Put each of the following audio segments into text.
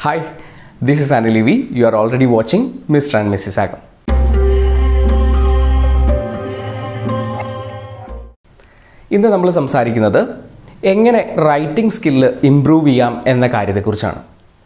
Hi, this is Anil Levy. You are already watching Mr. and Mrs. Agam. ഇന്ന് നമ്മൾ സംസാരിക്കുന്നത് എങ്ങനെ writing skill improve ചെയ്യാം എന്ന കാര്യത്തെക്കുറിച്ചാണ്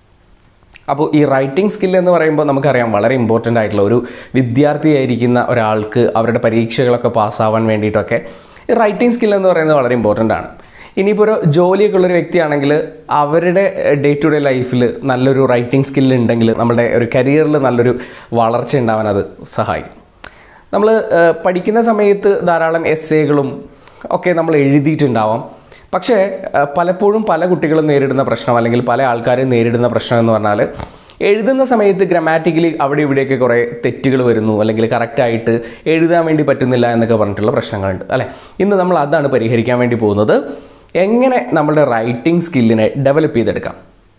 അപ്പോൾ ഈ റൈറ്റിംഗ് സ്കില്ല് എന്ന് പറയുമ്പോൾ നമുക്കറിയാം വളരെ ഇമ്പോർട്ടൻ്റ് ആയിട്ടുള്ള ഒരു വിദ്യാർത്ഥിയായിരിക്കുന്ന ഒരാൾക്ക് അവരുടെ പരീക്ഷകളൊക്കെ പാസ്സാവാൻ വേണ്ടിയിട്ടൊക്കെ ഈ റൈറ്റിംഗ് സ്കില്ല് എന്ന് പറയുന്നത് വളരെ ഇമ്പോർട്ടൻ്റ് ആണ് ഇനിയിപ്പോൾ ഒരു ജോലിയൊക്കെ ഉള്ളൊരു വ്യക്തിയാണെങ്കിൽ അവരുടെ ഡേ ടു ഡേ ലൈഫിൽ നല്ലൊരു റൈറ്റിംഗ് സ്കില്ല് ഉണ്ടെങ്കിൽ നമ്മുടെ ഒരു കരിയറിൽ നല്ലൊരു വളർച്ച ഉണ്ടാവാൻ അത് സഹായിക്കും നമ്മൾ പഠിക്കുന്ന സമയത്ത് ധാരാളം എസ്സേകളും ഒക്കെ നമ്മൾ എഴുതിയിട്ടുണ്ടാവാം പക്ഷേ ഏഹ്, പലപ്പോഴും പല കുട്ടികളും നേരിടുന്ന പ്രശ്നം അല്ലെങ്കിൽ പല ആൾക്കാരും നേരിടുന്ന പ്രശ്നം എന്ന് പറഞ്ഞാൽ എഴുതുന്ന സമയത്ത് ഗ്രാമാറ്റിക്കലി അവിടെ ഇവിടെയൊക്കെ കുറേ തെറ്റുകൾ വരുന്നു അല്ലെങ്കിൽ കറക്റ്റായിട്ട് എഴുതാൻ വേണ്ടി പറ്റുന്നില്ല എന്നൊക്കെ പറഞ്ഞിട്ടുള്ള പ്രശ്നങ്ങളുണ്ട് അല്ലേ ഇന്ന് നമ്മൾ അതാണ് പരിഹരിക്കാൻ വേണ്ടി പോകുന്നത് എങ്ങനെ നമ്മുടെ റൈറ്റിംഗ് സ്കില്ലിനെ ഡെവലപ്പ് ചെയ്തെടുക്കാം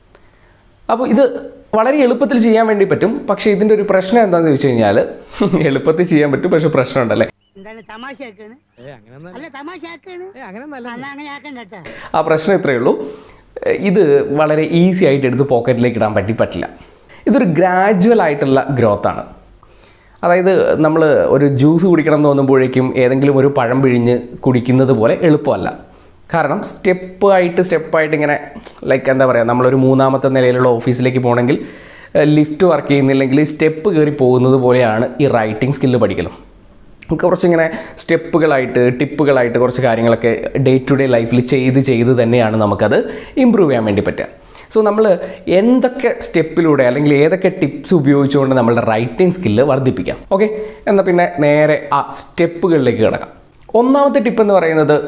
അപ്പോൾ ഇത് വളരെ എളുപ്പത്തിൽ ചെയ്യാൻ വേണ്ടി പറ്റും പക്ഷേ ഇതിൻ്റെ ഒരു പ്രശ്നം എന്താണെന്ന് ചോദിച്ചു കഴിഞ്ഞാൽ എളുപ്പത്തിൽ ചെയ്യാൻ പറ്റും പക്ഷേ പ്രശ്നമുണ്ടല്ലേ എന്താണ് തമാശയാക്കാണ് ഏ അങ്ങനെ അല്ല തമാശയാക്കാണ് ഏ അങ്ങനെ നല്ല അല്ല അങ്ങനെ ആക്കണ്ട കേട്ടാ ആ പ്രശ്നം ഇത്രയേ ഉള്ളൂ ഇത് വളരെ ഈസി ആയിട്ട് എടുത്ത് പോക്കറ്റിലേക്ക് ഇടാൻ പറ്റി പറ്റില്ല ഇതൊരു ഗ്രാജുവൽ ആയിട്ടുള്ള ഗ്രോത്ത് ആണ് അതായത് നമ്മൾ ഒരു ജ്യൂസ് കുടിക്കണം എന്ന് തോന്നുമ്പോഴേക്കും ഏതെങ്കിലും ഒരു പഴം പിഴിഞ്ഞ് കുടിക്കുന്നത് പോലെ എളുപ്പമല്ല കാരണം സ്റ്റെപ്പ് ആയിട്ട് സ്റ്റെപ്പായിട്ട് ഇങ്ങനെ ലൈക്ക് എന്താ പറയുക നമ്മളൊരു മൂന്നാമത്തെ നിലയിലുള്ള ഓഫീസിലേക്ക് പോകണമെങ്കിൽ ലിഫ്റ്റ് വർക്ക് ചെയ്യുന്നില്ലെങ്കിൽ സ്റ്റെപ്പ് കയറി പോകുന്നത് പോലെയാണ് ഈ റൈറ്റിംഗ് സ്കില്ല് പഠിക്കലും നമുക്ക് കുറച്ചിങ്ങനെ സ്റ്റെപ്പുകളായിട്ട് ടിപ്പുകളായിട്ട് കുറച്ച് കാര്യങ്ങളൊക്കെ ഡേ ടു ഡേ ലൈഫിൽ ചെയ്ത് ചെയ്ത് തന്നെയാണ് നമുക്കത് ഇമ്പ്രൂവ് ചെയ്യാൻ വേണ്ടി പറ്റുക സോ നമ്മൾ എന്തൊക്കെ സ്റ്റെപ്പിലൂടെ അല്ലെങ്കിൽ ഏതൊക്കെ ടിപ്സ് ഉപയോഗിച്ചുകൊണ്ട് നമ്മളുടെ റൈറ്റിംഗ് സ്കില്ല് വർദ്ധിപ്പിക്കാം ഓക്കെ എന്നാൽ പിന്നെ നേരെ ആ സ്റ്റെപ്പുകളിലേക്ക് കിടക്കാം ഒന്നാമത്തെ ടിപ്പ് എന്ന് പറയുന്നത്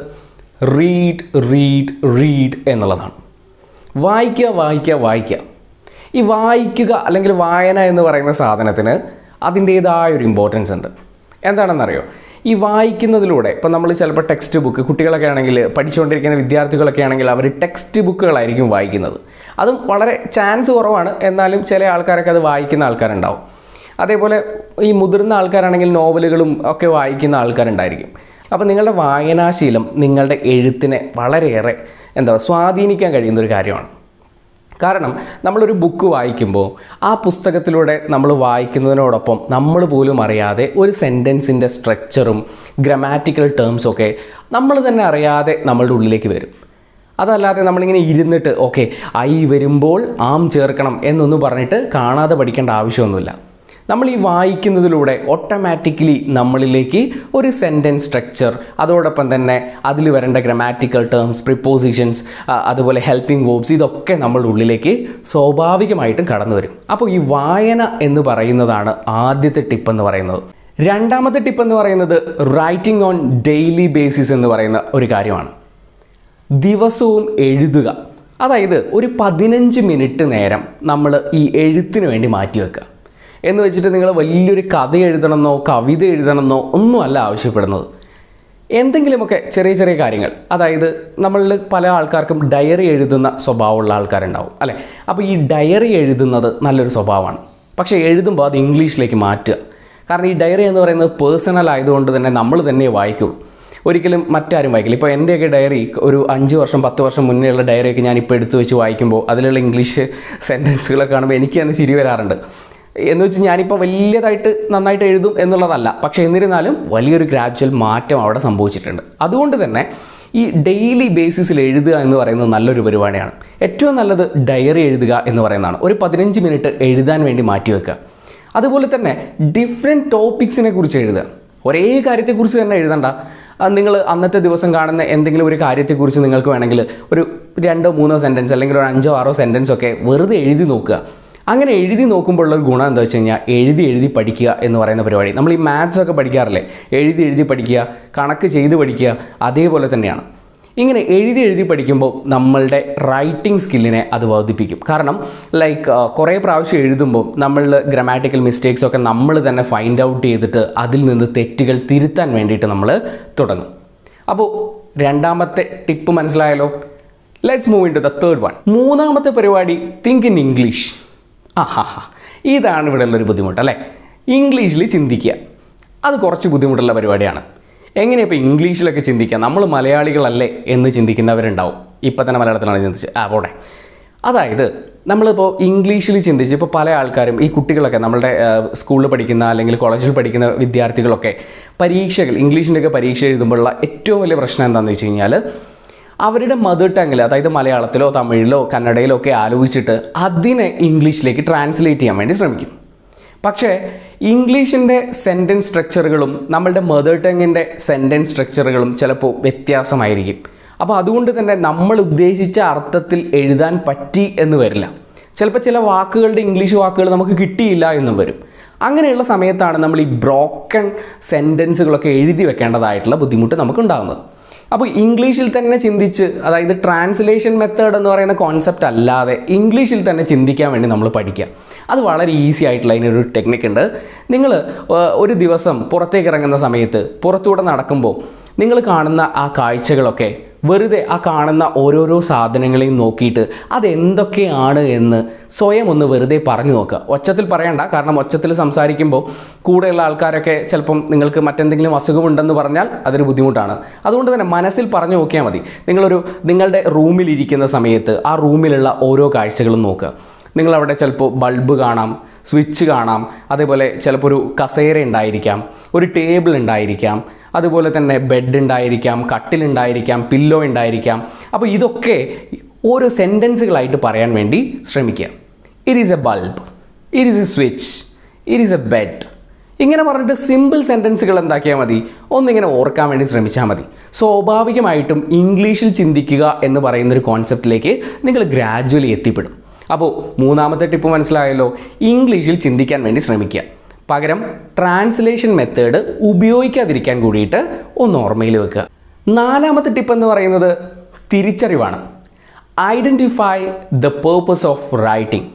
റീഡ് റീഡ് റീഡ് എന്നുള്ളതാണ് വായിക്കുക വായിക്കുക വായിക്കുക ഈ വായിക്കുക അല്ലെങ്കിൽ വായന എന്ന് പറയുന്ന സാധനത്തിന് അതിൻ്റേതായ ഒരു ഇമ്പോർട്ടൻസ് ഉണ്ട് എന്താണെന്നറിയോ ഈ വായിക്കുന്നതിലൂടെ ഇപ്പം നമ്മൾ ചിലപ്പോൾ ടെക്സ്റ്റ് ബുക്ക് കുട്ടികളൊക്കെ ആണെങ്കിൽ പഠിച്ചുകൊണ്ടിരിക്കുന്ന വിദ്യാർത്ഥികളൊക്കെ ആണെങ്കിൽ അവർ ടെക്സ്റ്റ് ബുക്കുകളായിരിക്കും വായിക്കുന്നത് അതും വളരെ ചാൻസ് കുറവാണ് എന്നാലും ചില ആൾക്കാരൊക്കെ അത് വായിക്കുന്ന ആൾക്കാരുണ്ടാവും അതേപോലെ ഈ മുതിർന്ന ആൾക്കാരാണെങ്കിൽ നോവലുകളും ഒക്കെ വായിക്കുന്ന ആൾക്കാരുണ്ടായിരിക്കും അപ്പോൾ നിങ്ങളുടെ വായനാശീലം നിങ്ങളുടെ എഴുത്തിനെ വളരെയേറെ എന്താ സ്വാധീനിക്കാൻ കഴിയുന്ന ഒരു കാര്യമാണ് കാരണം നമ്മളൊരു ബുക്ക് വായിക്കുമ്പോൾ ആ പുസ്തകത്തിലൂടെ നമ്മൾ വായിക്കുന്നതിനോടൊപ്പം നമ്മൾ പോലും അറിയാതെ ഒരു സെൻറ്റൻസിൻ്റെ സ്ട്രക്ചറും ഗ്രമാറ്റിക്കൽ ടേംസും ഒക്കെ നമ്മൾ തന്നെ അറിയാതെ നമ്മളുടെ ഉള്ളിലേക്ക് വരും അതല്ലാതെ നമ്മളിങ്ങനെ ഇരുന്നിട്ട് ഓക്കെ ഐ വരുമ്പോൾ ആം ചേർക്കണം എന്നൊന്നും പറഞ്ഞിട്ട് കാണാതെ പഠിക്കേണ്ട ആവശ്യമൊന്നുമില്ല നമ്മൾ ഈ വായിക്കുന്നതിലൂടെ ഓട്ടോമാറ്റിക്കലി നമ്മളിലേക്ക് ഒരു സെൻറ്റൻസ് സ്ട്രക്ചർ അതോടൊപ്പം തന്നെ അതിൽ വരേണ്ട ഗ്രമാറ്റിക്കൽ ടേംസ് പ്രിപ്പോസിഷൻസ് അതുപോലെ ഹെൽപ്പിംഗ് വേർബ്സ് ഇതൊക്കെ നമ്മളുടെ ഉള്ളിലേക്ക് സ്വാഭാവികമായിട്ടും കടന്നു വരും അപ്പോൾ ഈ വായന എന്ന് പറയുന്നതാണ് ആദ്യത്തെ ടിപ്പ് എന്ന് പറയുന്നത് രണ്ടാമത്തെ ടിപ്പ് എന്ന് പറയുന്നത് റൈറ്റിംഗ് ഓൺ ഡെയിലി ബേസിസ് എന്ന് പറയുന്ന ഒരു കാര്യമാണ് ദിവസവും എഴുതുക അതായത് ഒരു പതിനഞ്ച് മിനിറ്റ് നേരം നമ്മൾ ഈ എഴുത്തിന് വേണ്ടി മാറ്റിവെക്കുക എന്ന് വെച്ചിട്ട് നിങ്ങൾ വലിയൊരു കഥ എഴുതണമെന്നോ കവിത എഴുതണമെന്നോ ഒന്നുമല്ല ആവശ്യപ്പെടുന്നത് എന്തെങ്കിലുമൊക്കെ ചെറിയ ചെറിയ കാര്യങ്ങൾ അതായത് നമ്മളിൽ പല ആൾക്കാർക്കും ഡയറി എഴുതുന്ന സ്വഭാവമുള്ള ആൾക്കാരുണ്ടാവും അല്ലേ അപ്പോൾ ഈ ഡയറി എഴുതുന്നത് നല്ലൊരു സ്വഭാവമാണ് പക്ഷേ എഴുതുമ്പോൾ അത് ഇംഗ്ലീഷിലേക്ക് മാറ്റുക കാരണം ഈ ഡയറി എന്ന് പറയുന്നത് പേഴ്സണൽ ആയതുകൊണ്ട് തന്നെ നമ്മൾ തന്നെ വായിക്കുള്ളൂ ഒരിക്കലും മറ്റാരും വായിക്കില്ല ഇപ്പോൾ എൻ്റെയൊക്കെ ഡയറി ഒരു അഞ്ച് വർഷം പത്ത് വർഷം മുന്നേ ഉള്ള ഡയറിയൊക്കെ ഞാനിപ്പോൾ എടുത്തു വെച്ച് വായിക്കുമ്പോൾ അതിലുള്ള ഇംഗ്ലീഷ് സെൻറ്റൻസുകളൊക്കെ കാണുമ്പോൾ എനിക്ക് തന്നെ ചിരി വരാറുണ്ട് എന്ന് വെച്ച് ഞാനിപ്പോൾ വലിയതായിട്ട് നന്നായിട്ട് എഴുതും എന്നുള്ളതല്ല പക്ഷേ എന്നിരുന്നാലും വലിയൊരു ഗ്രാജുവൽ മാറ്റം അവിടെ സംഭവിച്ചിട്ടുണ്ട് അതുകൊണ്ട് തന്നെ ഈ ഡെയിലി ബേസിസിൽ എഴുതുക എന്ന് പറയുന്നത് നല്ലൊരു പരിപാടിയാണ് ഏറ്റവും നല്ലത് ഡയറി എഴുതുക എന്ന് പറയുന്നതാണ് ഒരു പതിനഞ്ച് മിനിറ്റ് എഴുതാൻ വേണ്ടി മാറ്റിവെക്കുക അതുപോലെ തന്നെ ഡിഫറെൻറ്റ് ടോപ്പിക്സിനെ കുറിച്ച് എഴുതുക ഒരേ കാര്യത്തെക്കുറിച്ച് തന്നെ എഴുതണ്ട നിങ്ങൾ അന്നത്തെ ദിവസം കാണുന്ന എന്തെങ്കിലും ഒരു കാര്യത്തെക്കുറിച്ച് നിങ്ങൾക്ക് വേണമെങ്കിൽ ഒരു രണ്ടോ മൂന്നോ സെൻറ്റൻസ് അല്ലെങ്കിൽ ഒരു അഞ്ചോ ആറോ സെൻറ്റൻസ് ഒക്കെ വെറുതെ എഴുതി നോക്കുക അങ്ങനെ എഴുതി നോക്കുമ്പോഴുള്ള ഒരു ഗുണം എന്താ വെച്ച് കഴിഞ്ഞാൽ എഴുതി എഴുതി പഠിക്കുക എന്ന് പറയുന്ന പരിപാടി നമ്മൾ ഈ മാത്സ് ഒക്കെ പഠിക്കാറില്ലേ എഴുതി എഴുതി പഠിക്കുക കണക്ക് ചെയ്ത് പഠിക്കുക അതേപോലെ തന്നെയാണ് ഇങ്ങനെ എഴുതി എഴുതി പഠിക്കുമ്പോൾ നമ്മളുടെ റൈറ്റിംഗ് സ്കില്ലിനെ അത് വർദ്ധിപ്പിക്കും കാരണം ലൈക്ക് കുറേ പ്രാവശ്യം എഴുതുമ്പോൾ നമ്മളിൽ ഗ്രാമാറ്റിക്കൽ മിസ്റ്റേക്സ് ഒക്കെ നമ്മൾ തന്നെ ഫൈൻഡ് ഔട്ട് ചെയ്തിട്ട് അതിൽ നിന്ന് തെറ്റുകൾ തിരുത്താൻ വേണ്ടിയിട്ട് നമ്മൾ തുടങ്ങും അപ്പോൾ രണ്ടാമത്തെ ടിപ്പ് മനസ്സിലായല്ലോ let's move into the third one മൂന്നാമത്തെ പരിപാടി തിങ്ക് ഇൻ ഇംഗ്ലീഷ് ആ ഹാ ഹാ ഇതാണ് ഇവിടെ ഉള്ളൊരു ബുദ്ധിമുട്ട് അല്ലേ ഇംഗ്ലീഷിൽ ചിന്തിക്കുക അത് കുറച്ച് ബുദ്ധിമുട്ടുള്ള പരിപാടിയാണ് എങ്ങനെ ഇപ്പോൾ ഇംഗ്ലീഷിലൊക്കെ ചിന്തിക്കുക നമ്മൾ മലയാളികളല്ലേ എന്ന് ചിന്തിക്കുന്നവരുണ്ടാവും ഇപ്പം തന്നെ മലയാളത്തിലാണ് ചിന്തിച്ച് ആ പോട്ടെ അതായത് നമ്മളിപ്പോൾ ഇംഗ്ലീഷിൽ ചിന്തിച്ച് ഇപ്പോൾ പല ആൾക്കാരും ഈ കുട്ടികളൊക്കെ നമ്മളുടെ സ്കൂളിൽ പഠിക്കുന്ന അല്ലെങ്കിൽ കോളേജിൽ പഠിക്കുന്ന വിദ്യാർത്ഥികളൊക്കെ പരീക്ഷകൾ ഇംഗ്ലീഷിൻ്റെയൊക്കെ പരീക്ഷ എഴുതുമ്പോഴുള്ള ഏറ്റവും വലിയ പ്രശ്നം എന്താണെന്ന് വെച്ച് കഴിഞ്ഞാൽ അവരുടെ മദർ ടങ്ങിൽ അതായത് മലയാളത്തിലോ തമിഴിലോ കന്നഡയിലോ ഒക്കെ ആലോചിച്ചിട്ട് അതിനെ ഇംഗ്ലീഷിലേക്ക് ട്രാൻസ്ലേറ്റ് ചെയ്യാൻ വേണ്ടി ശ്രമിക്കും പക്ഷേ ഇംഗ്ലീഷിൻ്റെ സെൻറ്റൻസ് സ്ട്രക്ചറുകളും നമ്മളുടെ മദർ ടങ്ങിൻ്റെ സെൻറ്റൻസ് സ്ട്രക്ചറുകളും ചിലപ്പോൾ വ്യത്യാസമായിരിക്കും അപ്പോൾ അതുകൊണ്ട് തന്നെ നമ്മൾ ഉദ്ദേശിച്ച അർത്ഥത്തിൽ എഴുതാൻ പറ്റി എന്ന് വരില്ല ചിലപ്പോൾ ചില വാക്കുകളുടെ ഇംഗ്ലീഷ് വാക്കുകൾ നമുക്ക് കിട്ടിയില്ല എന്നും വരും അങ്ങനെയുള്ള സമയത്താണ് നമ്മൾ ഈ ബ്രോക്കൺ സെൻറ്റൻസുകളൊക്കെ എഴുതി വെക്കേണ്ടതായിട്ടുള്ള ബുദ്ധിമുട്ട് നമുക്കുണ്ടാകുന്നത് അപ്പോൾ ഇംഗ്ലീഷിൽ തന്നെ ചിന്തിച്ച് അതായത് ട്രാൻസ്ലേഷൻ മെത്തേഡ് എന്ന് പറയുന്ന കോൺസെപ്റ്റ് അല്ലാതെ ഇംഗ്ലീഷിൽ തന്നെ ചിന്തിക്കാൻ വേണ്ടി നമ്മൾ പഠിക്കുക അത് വളരെ ഈസി ആയിട്ടുള്ള അതിനൊരു ടെക്നിക്ക് ഉണ്ട് നിങ്ങൾ ഒരു ദിവസം പുറത്തേക്ക് ഇറങ്ങുന്ന സമയത്ത് പുറത്തൂടെ നടക്കുമ്പോൾ നിങ്ങൾ കാണുന്ന ആ കാഴ്ചകളൊക്കെ വെറുതെ ആ കാണുന്ന ഓരോരോ സാധനങ്ങളെയും നോക്കിയിട്ട് അതെന്തൊക്കെയാണ് എന്ന് സ്വയം ഒന്ന് വെറുതെ പറഞ്ഞു നോക്കുക ഒച്ചത്തിൽ പറയണ്ട കാരണം ഒച്ചത്തിൽ സംസാരിക്കുമ്പോൾ കൂടെയുള്ള ആൾക്കാരൊക്കെ ചിലപ്പം നിങ്ങൾക്ക് മറ്റെന്തെങ്കിലും അസുഖമുണ്ടെന്ന് പറഞ്ഞാൽ അതൊരു ബുദ്ധിമുട്ടാണ് അതുകൊണ്ട് തന്നെ മനസ്സിൽ പറഞ്ഞു നോക്കിയാൽ മതി നിങ്ങളൊരു നിങ്ങളുടെ റൂമിലിരിക്കുന്ന സമയത്ത് ആ റൂമിലുള്ള ഓരോ കാഴ്ചകളും നോക്കുക നിങ്ങളവിടെ ചിലപ്പോൾ ബൾബ് കാണാം സ്വിച്ച് കാണാം അതേപോലെ ചിലപ്പോൾ ഒരു കസേര ഉണ്ടായിരിക്കാം ഒരു ടേബിൾ ഉണ്ടായിരിക്കാം അതുപോലെ തന്നെ ബെഡ് ഉണ്ടായിരിക്കാം കട്ടിലുണ്ടായിരിക്കാം പില്ലോ ഉണ്ടായിരിക്കാം അപ്പോൾ ഇതൊക്കെ ഓരോ സെൻറ്റൻസുകളായിട്ട് പറയാൻ വേണ്ടി ശ്രമിക്കുക it is a bulb it is a switch it is a bed ഇങ്ങനെ പറഞ്ഞിട്ട് സിമ്പിൾ സെൻറ്റൻസുകൾ എന്താക്കിയാൽ മതി ഒന്നിങ്ങനെ ഓർക്കാൻ വേണ്ടി ശ്രമിച്ചാൽ മതി സ്വാഭാവികമായിട്ടും ഇംഗ്ലീഷിൽ ചിന്തിക്കുക എന്ന് പറയുന്നൊരു കോൺസെപ്റ്റിലേക്ക് നിങ്ങൾ ഗ്രാജ്വലി എത്തിപ്പെടും അപ്പോൾ മൂന്നാമത്തെ ടിപ്പ് മനസ്സിലായല്ലോ ഇംഗ്ലീഷിൽ ചിന്തിക്കാൻ വേണ്ടി ശ്രമിക്കുക പകരം ട്രാൻസ്ലേഷൻ മെത്തേഡ് ഉപയോഗിക്കാതിരിക്കാൻ കൂടിയിട്ട് ഒന്ന് ഓർമ്മയിൽ വെക്കുക നാലാമത്തെ ടിപ്പ് എന്ന് പറയുന്നത് തിരിച്ചറിവാണ് identify the purpose of writing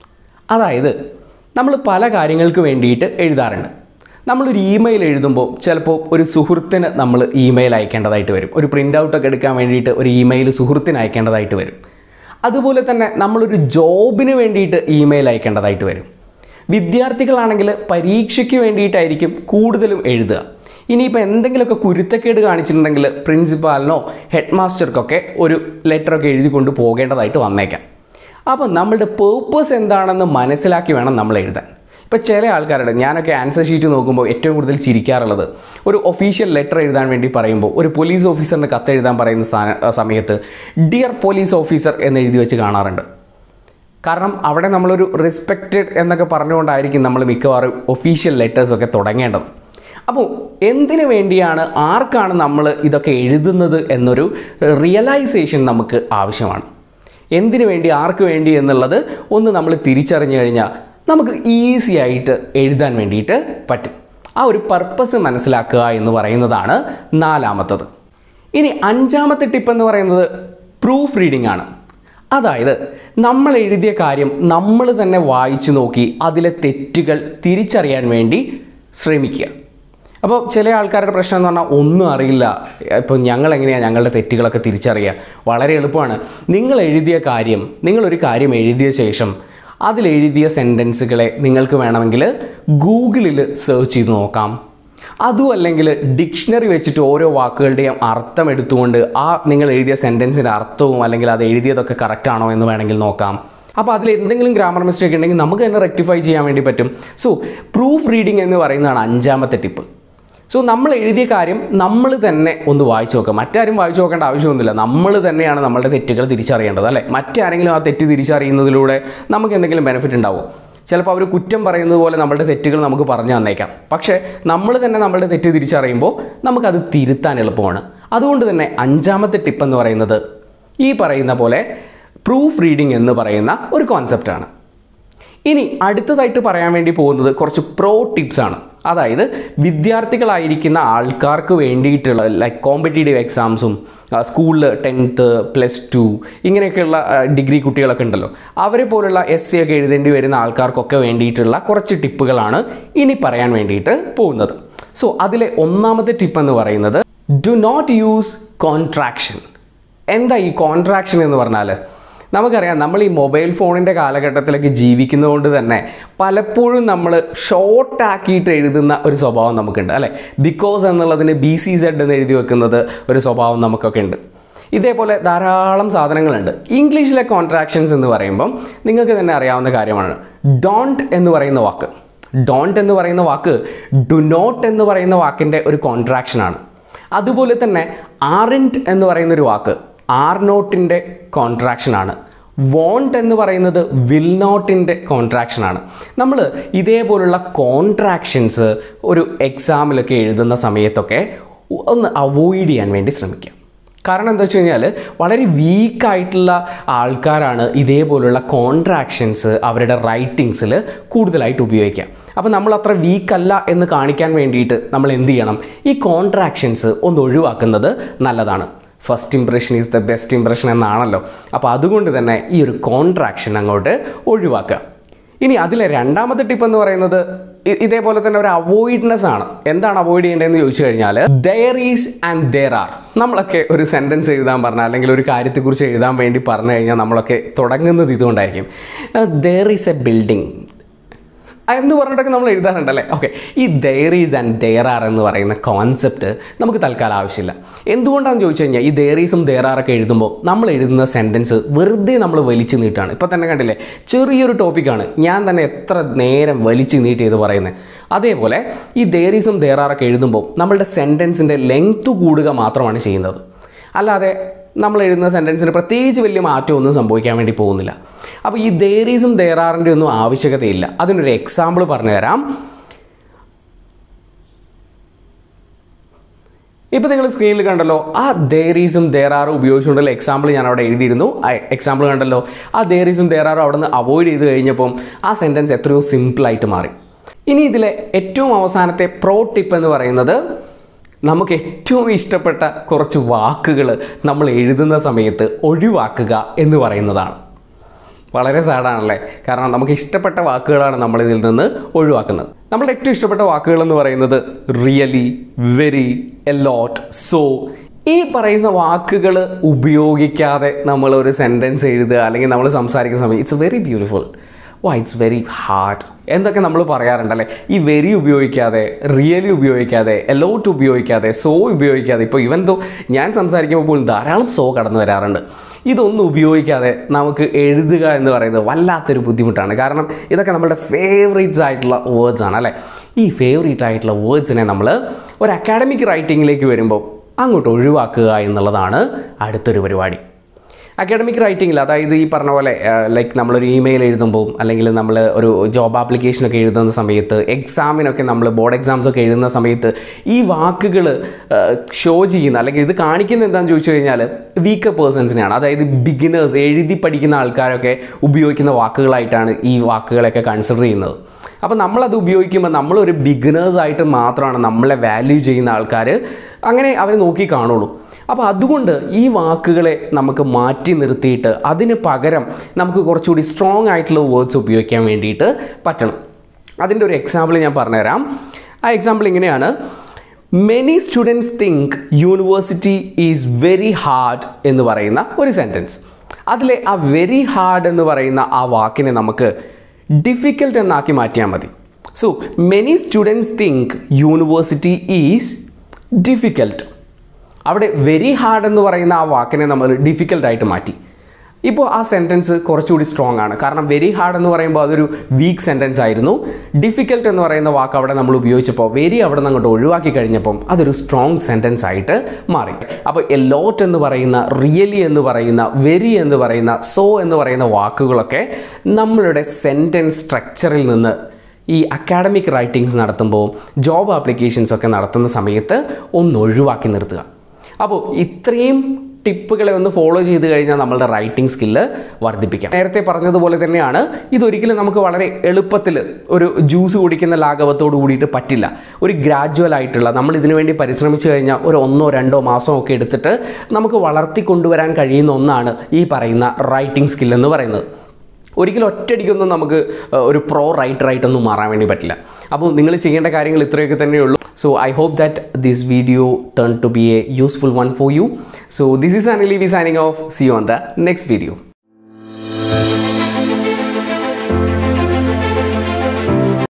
അതായത് നമ്മൾ പല കാര്യങ്ങൾക്ക് വേണ്ടിയിട്ട് എഴുതാറുണ്ട് നമ്മളൊരു ഇമെയിൽ എഴുതുമ്പോൾ ചിലപ്പോൾ ഒരു സുഹൃത്തിന് നമ്മൾ ഇമെയിൽ അയക്കേണ്ടതായിട്ട് വരും ഒരു പ്രിൻ്റ് ഔട്ടൊക്കെ എടുക്കാൻ വേണ്ടിയിട്ട് ഒരു ഇമെയിൽ സുഹൃത്തിന് അയക്കേണ്ടതായിട്ട് വരും അതുപോലെ തന്നെ നമ്മളൊരു ജോബിന് വേണ്ടിയിട്ട് ഇമെയിൽ അയക്കേണ്ടതായിട്ട് വരും വിദ്യാർത്ഥികളാണെങ്കിൽ പരീക്ഷയ്ക്ക് വേണ്ടിയിട്ടായിരിക്കും കൂടുതലും എഴുതുക ഇനിയിപ്പോൾ എന്തെങ്കിലുമൊക്കെ കുരുത്തക്കേട് കാണിച്ചിട്ടുണ്ടെങ്കിൽ പ്രിൻസിപ്പാലിനോ ഹെഡ് മാസ്റ്റർക്കൊക്കെ ഒരു ലെറ്ററൊക്കെ എഴുതി കൊണ്ട് പോകേണ്ടതായിട്ട് വന്നേക്കാം അപ്പോൾ നമ്മളുടെ പേർപ്പസ് എന്താണെന്ന് മനസ്സിലാക്കി വേണം നമ്മൾ എഴുതാൻ ഇപ്പോൾ ചില ആൾക്കാരുടെ ഞാനൊക്കെ ആൻസർ ഷീറ്റ് നോക്കുമ്പോൾ ഏറ്റവും കൂടുതൽ ചിരിക്കാറുള്ളത് ഒരു ഒഫീഷ്യൽ ലെറ്റർ എഴുതാൻ വേണ്ടി പറയുമ്പോൾ ഒരു പോലീസ് ഓഫീസറിന് കത്ത് എഴുതാൻ പറയുന്ന സ്ഥാന- സമയത്ത് ഡിയർ പോലീസ് ഓഫീസർ എന്ന് എഴുതി വെച്ച് കാണാറുണ്ട് കാരണം അവിടെ നമ്മളൊരു റെസ്പെക്റ്റഡ് എന്നൊക്കെ പറഞ്ഞുകൊണ്ടായിരിക്കും നമ്മൾ മിക്കവാറും ഒഫീഷ്യൽ ലെറ്റേഴ്സൊക്കെ തുടങ്ങേണ്ടത് അപ്പോൾ എന്തിനു വേണ്ടിയാണ് ആർക്കാണ് നമ്മൾ ഇതൊക്കെ എഴുതുന്നത് എന്നൊരു റിയലൈസേഷൻ നമുക്ക് ആവശ്യമാണ് എന്തിനു വേണ്ടി ആർക്ക് വേണ്ടി എന്നുള്ളത് ഒന്ന് നമ്മൾ തിരിച്ചറിഞ്ഞു കഴിഞ്ഞാൽ നമുക്ക് ഈസി ആയിട്ട് എഴുതാൻ വേണ്ടിയിട്ട് പറ്റും ആ ഒരു പർപ്പസ് മനസ്സിലാക്കുക എന്ന് പറയുന്നതാണ് നാലാമത്തത് ഇനി അഞ്ചാമത്തെ ടിപ്പ് എന്ന് പറയുന്നത് പ്രൂഫ് റീഡിംഗ് ആണ് അതായത് നമ്മൾ എഴുതിയ കാര്യം നമ്മൾ തന്നെ വായിച്ചു നോക്കി അതിലെ തെറ്റുകൾ തിരിച്ചറിയാൻ വേണ്ടി ശ്രമിക്കുക അപ്പോൾ ചില ആൾക്കാരുടെ പ്രശ്നം എന്ന് പറഞ്ഞാൽ ഒന്നും അറിയില്ല ഇപ്പോൾ ഞങ്ങൾ എങ്ങനെയാണ് ഞങ്ങളുടെ തെറ്റുകളൊക്കെ തിരിച്ചറിയുക വളരെ എളുപ്പമാണ് നിങ്ങൾ എഴുതിയ കാര്യം നിങ്ങളൊരു കാര്യം എഴുതിയ ശേഷം അതിലെഴുതിയ സെൻറ്റൻസുകളെ നിങ്ങൾക്ക് വേണമെങ്കിൽ ഗൂഗിളിൽ സെർച്ച് ചെയ്ത് നോക്കാം അതും അല്ലെങ്കിൽ ഡിക്ഷണറി വെച്ചിട്ട് ഓരോ വാക്കുകളുടെയും അർത്ഥം എടുത്തുകൊണ്ട് ആ നിങ്ങൾ എഴുതിയ സെൻറ്റൻസിൻ്റെ അർത്ഥവും അല്ലെങ്കിൽ അത് എഴുതിയതൊക്കെ കറക്റ്റ് ആണോ എന്ന് വേണമെങ്കിൽ നോക്കാം അപ്പോൾ അതിൽ എന്തെങ്കിലും ഗ്രാമർ മിസ്റ്റേക്ക് ഉണ്ടെങ്കിൽ നമുക്ക് തന്നെ റെക്ടിഫൈ ചെയ്യാൻ വേണ്ടി പറ്റും സോ പ്രൂഫ് റീഡിംഗ് എന്ന് പറയുന്നതാണ് അഞ്ചാമത്തെ ടിപ്പ് സോ നമ്മൾ എഴുതിയ കാര്യം നമ്മൾ തന്നെ ഒന്ന് വായിച്ചു നോക്കുക മറ്റാരും വായിച്ചു നോക്കേണ്ട ആവശ്യമൊന്നുമില്ല നമ്മൾ തന്നെയാണ് നമ്മളുടെ തെറ്റുകൾ തിരിച്ചറിയേണ്ടത് അല്ലേ മറ്റാരെങ്കിലും ആ തെറ്റ് തിരിച്ചറിയുന്നതിലൂടെ നമുക്ക് എന്തെങ്കിലും ബെനിഫിറ്റ് ഉണ്ടാവും ചിലപ്പോൾ അവർ കുറ്റം പറയുന്നത് പോലെ നമ്മളുടെ തെറ്റുകൾ നമുക്ക് പറഞ്ഞു തന്നേക്കാം പക്ഷേ നമ്മൾ തന്നെ നമ്മളുടെ തെറ്റ് തിരിച്ചറിയുമ്പോൾ നമുക്കത് തിരുത്താൻ എളുപ്പമാണ് അതുകൊണ്ട് തന്നെ അഞ്ചാമത്തെ ടിപ്പ് എന്ന് പറയുന്നത് ഈ പറയുന്ന പോലെ പ്രൂഫ് റീഡിംഗ് എന്ന് പറയുന്ന ഒരു കോൺസെപ്റ്റാണ് ഇനി അടുത്തതായിട്ട് പറയാൻ വേണ്ടി പോകുന്നത് കുറച്ച് പ്രോ ടിപ്സ് ആണ് അതായത് വിദ്യാർത്ഥികളായിരിക്കുന്ന ആൾക്കാർക്ക് വേണ്ടിയിട്ടുള്ള ലൈക്ക് കോമ്പറ്റേറ്റീവ് എക്സാംസും സ്കൂളിൽ ടെൻത്ത് പ്ലസ് ടു ഇങ്ങനെയൊക്കെയുള്ള ആ, ഡിഗ്രി കുട്ടികളൊക്കെ ഉണ്ടല്ലോ അവരെ പോലുള്ള എസ് സി ഒക്കെ എഴുതേണ്ടി വരുന്ന ആൾക്കാർക്കൊക്കെ വേണ്ടിയിട്ടുള്ള കുറച്ച് ടിപ്പുകളാണ് ഇനി പറയാൻ വേണ്ടിയിട്ട് പോകുന്നത് സോ അതിലെ ഒന്നാമത്തെ ടിപ്പ് എന്ന് പറയുന്നത് ഡു നോട്ട് യൂസ് കോൺട്രാക്ഷൻ എന്താ ഈ കോൺട്രാക്ഷൻ എന്ന് പറഞ്ഞാൽ നമുക്കറിയാം നമ്മൾ ഈ മൊബൈൽ ഫോണിൻ്റെ കാലഘട്ടത്തിലൊക്കെ ജീവിക്കുന്നതുകൊണ്ട് തന്നെ പലപ്പോഴും നമ്മൾ ഷോർട്ട് ആക്കിയിട്ട് എഴുതുന്ന ഒരു സ്വഭാവം നമുക്കുണ്ട് അല്ലേ ബിക്കോസ് എന്നുള്ളതിന് ബി സി സെഡ് എന്ന് എഴുതി വെക്കുന്നത് ഒരു സ്വഭാവം നമുക്കൊക്കെ ഉണ്ട് ഇതേപോലെ ധാരാളം സാധനങ്ങളുണ്ട് ഇംഗ്ലീഷിലെ കോൺട്രാക്ഷൻസ് എന്ന് പറയുമ്പം നിങ്ങൾക്ക് തന്നെ അറിയാവുന്ന കാര്യമാണ് ഡോണ്ട് എന്ന് പറയുന്ന വാക്ക് ഡോണ്ട് എന്ന് പറയുന്ന വാക്ക് ഡു നോട്ട് എന്ന് പറയുന്ന വാക്കിൻ്റെ ഒരു കോൺട്രാക്ഷനാണ് അതുപോലെ തന്നെ ആറിൻറ്റ് എന്ന് പറയുന്ന ഒരു വാക്ക് ആർ നോട്ടിൻ്റെ കോൺട്രാക്ഷനാണ് വോണ്ട് എന്ന് പറയുന്നത് വിൽ നോട്ടിൻ്റെ കോൺട്രാക്ഷനാണ് നമ്മൾ ഇതേപോലുള്ള കോൺട്രാക്ഷൻസ് ഒരു എക്സാമിലൊക്കെ എഴുതുന്ന സമയത്തൊക്കെ ഒന്ന് അവോയ്ഡ് ചെയ്യാൻ വേണ്ടി ശ്രമിക്കുക കാരണം എന്താ വെച്ച് കഴിഞ്ഞാൽ വളരെ വീക്കായിട്ടുള്ള ആൾക്കാരാണ് ഇതേപോലുള്ള കോൺട്രാക്ഷൻസ് അവരുടെ റൈറ്റിങ്സിൽ കൂടുതലായിട്ട് ഉപയോഗിക്കുക അപ്പോൾ നമ്മൾ അത്ര വീക്കല്ല എന്ന് കാണിക്കാൻ വേണ്ടിയിട്ട് നമ്മൾ എന്ത് ചെയ്യണം ഈ കോൺട്രാക്ഷൻസ് ഒന്ന് ഒഴിവാക്കുന്നത് നല്ലതാണ് first impression is the best impression എന്നാണല്ലോ അപ്പോൾ അതുകൊണ്ട് തന്നെ ഈ ഒരു കോൺട്രാക്ഷൻ അങ്ങോട്ട് ഒഴിവാക്കുക ഇനി അതിലെ രണ്ടാമത്തെ ടിപ്പ് എന്ന് പറയുന്നത് ഇ- ഇതേപോലെ തന്നെ ഒരു അവോയ്ഡ്നെസ് ആണ് എന്താണ് അവോയ്ഡ് ചെയ്യേണ്ടതെന്ന് ചോദിച്ചു കഴിഞ്ഞാൽ there is and there are നമ്മളൊക്കെ ഒരു സെൻറ്റൻസ് എഴുതാൻ പറഞ്ഞാൽ അല്ലെങ്കിൽ ഒരു കാര്യത്തെക്കുറിച്ച് എഴുതാൻ വേണ്ടി പറഞ്ഞു കഴിഞ്ഞാൽ നമ്മളൊക്കെ തുടങ്ങുന്നത് ഇതുകൊണ്ടായിരിക്കും ദർ ഈസ് എ ബിൽഡിംഗ് എന്ന് പറഞ്ഞിട്ടൊക്കെ നമ്മൾ എഴുതാറുണ്ടല്ലേ ഓക്കെ ഈ ദയറീസ് ആൻഡ് ദയർ ആർ എന്ന് പറയുന്ന കോൺസെപ്റ്റ് നമുക്ക് തൽക്കാലം ആവശ്യമില്ല എന്തുകൊണ്ടാണെന്ന് ചോദിച്ചു കഴിഞ്ഞാൽ ഈ ദയറീസും ദയർ ആറൊക്കെ എഴുതുമ്പോൾ നമ്മൾ എഴുതുന്ന സെൻറ്റൻസ് വെറുതെ നമ്മൾ വലിച്ചു നീട്ടാണ് ഇപ്പം തന്നെ കണ്ടില്ലേ ചെറിയൊരു ടോപ്പിക്കാണ് ഞാൻ തന്നെ എത്ര നേരം വലിച്ചു നീട്ടി ഇത് പറയുന്നത് അതേപോലെ ഈ ദയറീസും ദയർ ആറൊക്കെ എഴുതുമ്പോൾ നമ്മളുടെ സെൻറ്റൻസിൻ്റെ ലെങ്ത് കൂടുക മാത്രമാണ് ചെയ്യുന്നത് അല്ലാതെ നമ്മൾ എഴുതുന്ന സെൻറ്റൻസിന് പ്രത്യേകിച്ച് വലിയ മാറ്റമൊന്നും സംഭവിക്കാൻ വേണ്ടി പോകുന്നില്ല അപ്പോൾ ഈ ദേറീസും ദേറാറിൻ്റെ ഒന്നും ആവശ്യകതയില്ല അതിനൊരു എക്സാമ്പിൾ പറഞ്ഞു തരാം ഇപ്പോൾ നിങ്ങൾ സ്ക്രീനിൽ കണ്ടല്ലോ ആ ദേറീസും ദേറാറും ഉപയോഗിച്ചുകൊണ്ടുള്ള എക്സാമ്പിൾ ഞാൻ അവിടെ എഴുതിയിരുന്നു ആ എക്സാമ്പിൾ കണ്ടല്ലോ ആ ദേറീസും ദേറാറും അവിടെ നിന്ന് അവോയ്ഡ് ചെയ്ത് കഴിഞ്ഞപ്പം ആ സെൻറ്റൻസ് എത്രയോ സിമ്പിളായിട്ട് മാറി ഇനി ഇതിലെ ഏറ്റവും അവസാനത്തെ പ്രോ ടിപ്പ് എന്ന് പറയുന്നത് നമുക്ക് ഏറ്റവും ഇഷ്ടപ്പെട്ട കുറച്ച് വാക്കുകൾ നമ്മൾ എഴുതുന്ന സമയത്ത് ഒഴിവാക്കുക എന്ന് പറയുന്നതാണ് വളരെ സാഡാണല്ലേ കാരണം നമുക്ക് ഇഷ്ടപ്പെട്ട വാക്കുകളാണ് നമ്മൾ ഇതിൽ നിന്ന് ഒഴിവാക്കുന്നത് നമ്മളുടെ ഏറ്റവും ഇഷ്ടപ്പെട്ട വാക്കുകൾ എന്ന് പറയുന്നത് റിയലി വെരി എലോട്ട് സോ ഈ പറയുന്ന വാക്കുകൾ ഉപയോഗിക്കാതെ നമ്മൾ ഒരു സെൻറ്റൻസ് എഴുതുക അല്ലെങ്കിൽ നമ്മൾ സംസാരിക്കുന്ന സമയം ഇറ്റ്സ് വെരി ബ്യൂട്ടിഫുൾ വാ ഇറ്റ്സ് വെരി ഹാർഡ് എന്തൊക്കെ നമ്മൾ പറയാറുണ്ടല്ലേ ഈ വെരി ഉപയോഗിക്കാതെ റിയലി ഉപയോഗിക്കാതെ എലോട്ട് ഉപയോഗിക്കാതെ സോ ഉപയോഗിക്കാതെ ഇപ്പോൾ ഇവൻ തോ ഞാൻ സംസാരിക്കുമ്പോൾ പോലും ധാരാളം സോ കടന്നു വരാറുണ്ട് ഇതൊന്നും ഉപയോഗിക്കാതെ നമുക്ക് എഴുതുക എന്ന് പറയുന്നത് വല്ലാത്തൊരു ബുദ്ധിമുട്ടാണ് കാരണം ഇതൊക്കെ നമ്മുടെ ഫേവറേറ്റ്സ് ആയിട്ടുള്ള വേർഡ്സ് ആണ് അല്ലേ ഈ ഫേവറേറ്റ് ആയിട്ടുള്ള വേർഡ്സിനെ നമ്മൾ ഒരു അക്കാഡമിക് റൈറ്റിങ്ങിലേക്ക് വരുമ്പോൾ അങ്ങോട്ട് ഒഴിവാക്കുക എന്നുള്ളതാണ് അടുത്തൊരു പരിപാടി അക്കാഡമിക് റൈറ്റിങ്ങിൽ അതായത് ഈ പറഞ്ഞ പോലെ ലൈക്ക് നമ്മളൊരു ഇമെയിൽ എഴുതുമ്പോൾ അല്ലെങ്കിൽ നമ്മൾ ഒരു ജോബ് ആപ്ലിക്കേഷനൊക്കെ എഴുതുന്ന സമയത്ത് എക്സാമിനൊക്കെ നമ്മൾ ബോർഡ് എക്സാംസ് ഒക്കെ എഴുതുന്ന സമയത്ത് ഈ വാക്കുകൾ ഷോ ചെയ്യുന്ന അല്ലെങ്കിൽ ഇത് കാണിക്കുന്ന എന്താണെന്ന് ചോദിച്ചു കഴിഞ്ഞാൽ വീക്കർ പേഴ്സൺസിനെയാണ് അതായത് ബിഗിനേഴ്സ് എഴുതി പഠിക്കുന്ന ആൾക്കാരൊക്കെ ഉപയോഗിക്കുന്ന വാക്കുകളായിട്ടാണ് ഈ വാക്കുകളൊക്കെ കൺസിഡർ ചെയ്യുന്നത് അപ്പോൾ നമ്മളത് ഉപയോഗിക്കുമ്പോൾ നമ്മളൊരു ബിഗിനേഴ്സ് ആയിട്ട് മാത്രമാണ് നമ്മളെ വാല്യൂ ചെയ്യുന്ന ആൾക്കാർ അങ്ങനെ അവർ നോക്കി കാണുള്ളൂ അപ്പോൾ അതുകൊണ്ട് ഈ വാക്കുകളെ നമുക്ക് മാറ്റി നിർത്തിയിട്ട് അതിന് പകരം നമുക്ക് കുറച്ചുകൂടി സ്ട്രോങ് ആയിട്ടുള്ള വേർഡ്സ് ഉപയോഗിക്കാൻ വേണ്ടിയിട്ട് പറ്റണം അതിൻ്റെ ഒരു എക്സാമ്പിൾ ഞാൻ പറഞ്ഞുതരാം ആ എക്സാമ്പിൾ ഇങ്ങനെയാണ് many students think university is very hard എന്ന് പറയുന്ന ഒരു സെൻറ്റൻസ് അതിലെ ആ വെരി ഹാർഡ് എന്ന് പറയുന്ന ആ വാക്കിനെ നമുക്ക് ഡിഫിക്കൽട്ട് എന്നാക്കി മാറ്റിയാൽ മതി so many students think university is difficult അവിടെ വെരി ഹാർഡ് എന്ന് പറയുന്ന ആ വാക്കിനെ നമ്മൾ ഡിഫിക്കൽട്ടായിട്ട് മാറ്റി ഇപ്പോൾ ആ സെൻറ്റൻസ് കുറച്ചുകൂടി സ്ട്രോങ് ആണ് കാരണം വെരി ഹാർഡ് എന്ന് പറയുമ്പോൾ അതൊരു വീക്ക് സെൻറ്റൻസ് ആയിരുന്നു ഡിഫിക്കൽട്ട് എന്ന് പറയുന്ന വാക്ക് അവിടെ നമ്മൾ ഉപയോഗിച്ചപ്പോൾ വെരി അവിടെ നിന്ന് അങ്ങോട്ട് ഒഴിവാക്കി കഴിഞ്ഞപ്പം അതൊരു സ്ട്രോങ് സെൻറ്റൻസ് ആയിട്ട് മാറി അപ്പോൾ എ ലോട്ട് എന്ന് പറയുന്ന റിയലി എന്ന് പറയുന്ന വെരി എന്ന് പറയുന്ന സോ എന്ന് പറയുന്ന വാക്കുകളൊക്കെ നമ്മളുടെ സെൻറ്റൻസ് സ്ട്രക്ചറിൽ നിന്ന് ഈ അക്കാഡമിക് റൈറ്റിങ്സ് നടത്തുമ്പോൾ ജോബ് ആപ്ലിക്കേഷൻസ് ഒക്കെ നടത്തുന്ന സമയത്ത് ഒന്ന് ഒഴിവാക്കി നിർത്തുക അപ്പോൾ ഇത്രയും ടിപ്പുകളെ ഒന്ന് ഫോളോ ചെയ്ത് കഴിഞ്ഞാൽ നമ്മളുടെ റൈറ്റിംഗ് സ്കില്ല് വർദ്ധിപ്പിക്കാം നേരത്തെ പറഞ്ഞതുപോലെ തന്നെയാണ് ഇതൊരിക്കലും നമുക്ക് വളരെ എളുപ്പത്തിൽ ഒരു ജ്യൂസ് കുടിക്കുന്ന ലാഘവത്തോട് കൂടിയിട്ട് പറ്റില്ല ഒരു ഗ്രാജുവൽ ആയിട്ടുള്ള നമ്മൾ ഇതിനു വേണ്ടി പരിശ്രമിച്ചു കഴിഞ്ഞാൽ ഒരു ഒന്നോ രണ്ടോ മാസമോ ഒക്കെ എടുത്തിട്ട് നമുക്ക് വളർത്തി കൊണ്ടുവരാൻ കഴിയുന്ന ഒന്നാണ് ഈ പറയുന്ന റൈറ്റിംഗ് സ്കിൽ എന്ന് പറയുന്നത് ഒരിക്കലും ഒറ്റയടിക്കൊന്നും നമുക്ക് ഏഹ്, ഒരു പ്രോ റൈറ്റർ ആയിട്ടൊന്നും മാറാൻ വേണ്ടി പറ്റില്ല അപ്പോൾ നിങ്ങൾ ചെയ്യേണ്ട കാര്യങ്ങൾ ഇത്രയൊക്കെ തന്നെയുള്ളൂ so I hope that this video turn to be a useful one for you so this is അനിലി we signing off see on the next video